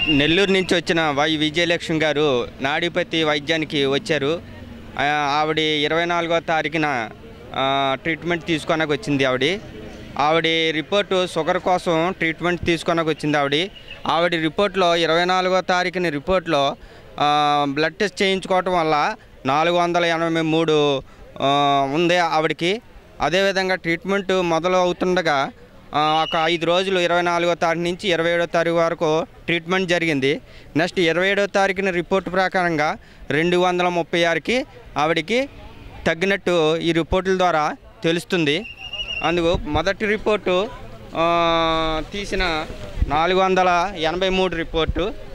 నెల్లూరు నుంచి వచ్చిన వై విజయలక్ష్మి గారు నాడిపతి వైద్యానికి వచ్చారు ఆ, ఆవిడ ఇరవై నాలుగో తారీఖున ఆ, ట్రీట్మెంట్ తీసుకొనకు వచ్చింది ఆవిడ ఆవిడ రిపోర్టు షుగర్ కోసం ట్రీట్మెంట్ తీసుకొనకు వచ్చింది ఆవిడ ఆవిడ రిపోర్ట్లో ఇరవై నాలుగో తారీఖున రిపోర్ట్లో ఆ, బ్లడ్ టెస్ట్ చేయించుకోవటం వల్ల నాలుగు వందల ఎనభై మూడు ఆ, ఉంది ఆవిడకి అదేవిధంగా ట్రీట్మెంట్ మొదలు అవుతుండగా ఆ, ఒక ఐదు రోజులు ఇరవై నాలుగో తారీఖు నుంచి ఇరవై ఏడో తారీఖు వరకు ట్రీట్మెంట్ జరిగింది నెక్స్ట్ ఇరవై ఏడో తారీఖున రిపోర్ట్ ప్రకారంగా రెండు వందల ముప్పై ఆరుకి ఆవిడకి తగ్గినట్టు ఈ రిపోర్టుల ద్వారా తెలుస్తుంది అందుకు మొదటి రిపోర్టు ఆ, తీసిన నాలుగు వందల ఎనభై మూడు రిపోర్టు